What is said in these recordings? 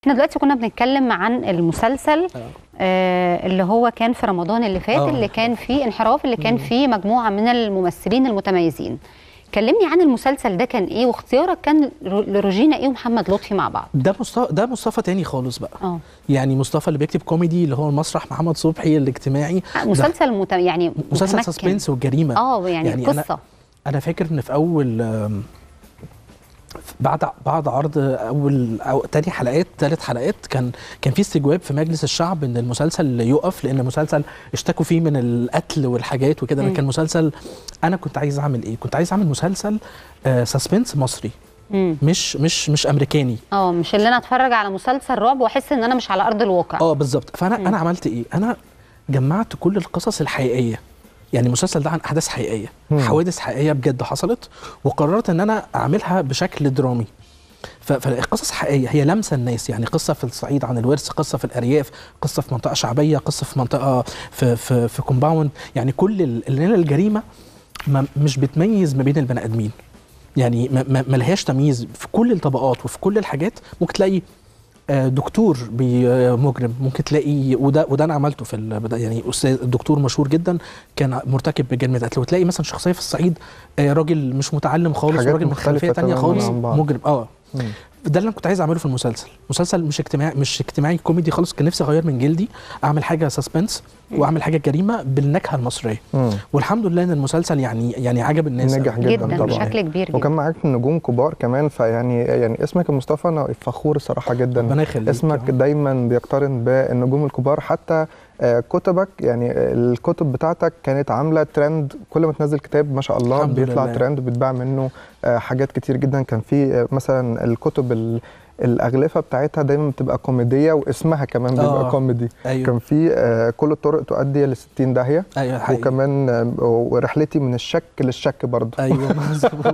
احنا دلوقتي كنا بنتكلم عن المسلسل آه اللي هو كان في رمضان اللي فات آه. اللي كان فيه انحراف اللي كان فيه مجموعه من الممثلين المتميزين كلمني عن المسلسل ده كان ايه واختيارك كان رو- لروجينا ايه ومحمد لطفي مع بعض ده مصطفى ده مصطفى تاني خالص بقى اه يعني مصطفى اللي بيكتب كوميدي اللي هو المسرح محمد صبحي الاجتماعي مسلسل مت... يعني مسلسل متمكن. سسبنس والجريمه اه يعني, يعني قصه أنا انا فاكر ان في اول آم، بعد بعد عرض اول او تاني حلقات ثالث حلقات كان كان في استجواب في مجلس الشعب ان المسلسل يقف لان المسلسل اشتكوا فيه من القتل والحاجات وكده مم. كان مسلسل انا كنت عايز اعمل ايه كنت عايز اعمل مسلسل آه سسبنس مصري مم. مش مش مش امريكاني اه مش اللي انا اتفرج على مسلسل رعب واحس ان انا مش على ارض الواقع اه بالظبط فانا مم. انا عملت ايه انا جمعت كل القصص الحقيقيه يعني المسلسل ده عن احداث حقيقيه مم. حوادث حقيقيه بجد حصلت وقررت ان انا اعملها بشكل درامي ف- فالقصص حقيقيه هي لمسه الناس يعني قصه في الصعيد عن الورث قصه في الارياف قصه في منطقه شعبيه قصه في منطقه في في في كومباوند يعني كل ال- اللي هنا الجريمه ما مش بتميز ما بين البني ادمين يعني ما- ما ما لهاش تمييز في كل الطبقات وفي كل الحاجات ممكن تلاقي آه، دكتور بي- آه، مجرم ممكن تلاقي وده وده انا عملته في البدايه يعني استاذ دكتور مشهور جدا كان مرتكب بجريمه قتل وتلاقي مثلا شخصيه في الصعيد آه، راجل مش متعلم خالص حاجات وراجل من مختلفة خلفيه تانية تماماً خالص عن بعض. مجرم اه مم. ده اللي انا كنت عايز اعمله في المسلسل مسلسل مش اجتماعي مش اجتماعي كوميدي خالص كان نفسي اغير من جلدي اعمل حاجه سسبنس واعمل حاجه جريمه بالنكهه المصريه مم. والحمد لله ان المسلسل يعني يعني عجب الناس نجح أوي. جدا جدا طبعاً. بشكل كبير وكان جدا معاك نجوم كبار كمان فيعني يعني اسمك المصطفى انا فخور صراحه جدا ربنا يخليك اسمك دايما بيقترن بالنجوم الكبار حتى آه، كتبك يعني آه، الكتب بتاعتك كانت عامله ترند كل ما تنزل كتاب ما شاء الله الحمد بيطلع لله. ترند بيتباع منه آه، حاجات كتير جدا كان في آه، مثلا الكتب ال- الاغلفه بتاعتها دايما بتبقى كوميديه واسمها كمان بيبقى آه. كوميدي ايوه كان في آه، كل الطرق تؤدي ل 60 داهيه ايوه حقيقي. وكمان آه، ورحلتي من الشك للشك برضه ايوه مظبوط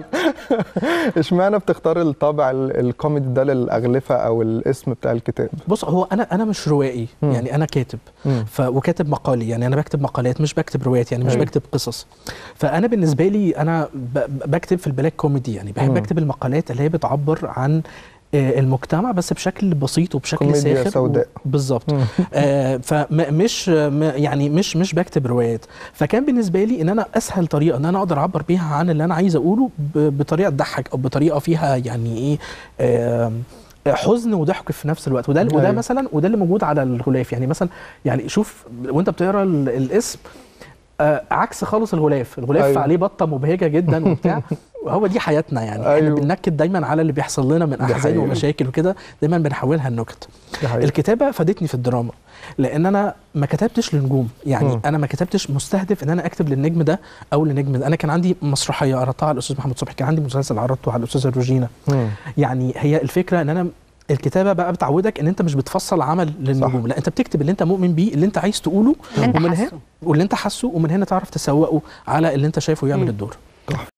اشمعنى بتختار الطابع ال- الكوميدي ده للاغلفه او الاسم بتاع الكتاب بص هو انا انا مش روائي مم. يعني انا كاتب مم. ف وكاتب مقالي يعني انا بكتب مقالات مش بكتب روايات يعني مش أيوة. بكتب قصص فانا بالنسبه لي انا ب- ب- بكتب في البلاك كوميدي يعني بحب مم. اكتب المقالات اللي هي بتعبر عن آه، المجتمع بس بشكل بسيط وبشكل كوميديا ساخر سوداء. و- بالظبط مم. آه، فمش م- يعني مش مش بكتب روايات فكان بالنسبه لي ان انا اسهل طريقه ان انا اقدر اعبر بيها عن اللي انا عايز اقوله ب- بطريقه تضحك او بطريقه فيها يعني ايه آم، حزن وضحك في نفس الوقت وده وده أيوة. مثلا وده اللي موجود على الغلاف يعني مثلا يعني شوف وانت بتقرا ال- الاسم آه عكس خالص الغلاف الغلاف أيوة. أيوة. عليه بطه مبهجه جدا وبتاع هو دي حياتنا يعني أيوة. أيوة. احنا بننكد دايما على اللي بيحصل لنا من دي احزان حقيقة. ومشاكل وكده دايما بنحولها لنكت دي حقيقة. الكتابه فادتني في الدراما لان انا ما كتبتش لنجوم يعني مم. م. انا ما كتبتش مستهدف ان انا اكتب للنجم ده او للنجم ده انا كان عندي مسرحيه عرضتها على الاستاذ محمد صبحي كان عندي مسلسل عرضته على الاستاذه روجينا مم. يعني هي الفكره ان انا الكتابه بقى بتعودك ان انت مش بتفصل عمل للنجوم لا انت بتكتب اللي انت مؤمن بيه اللي انت عايز تقوله اللي انت ومن حاسه هنا واللي انت حاسه ومن هنا تعرف تسوقه على اللي انت شايفه يعمل مم. الدور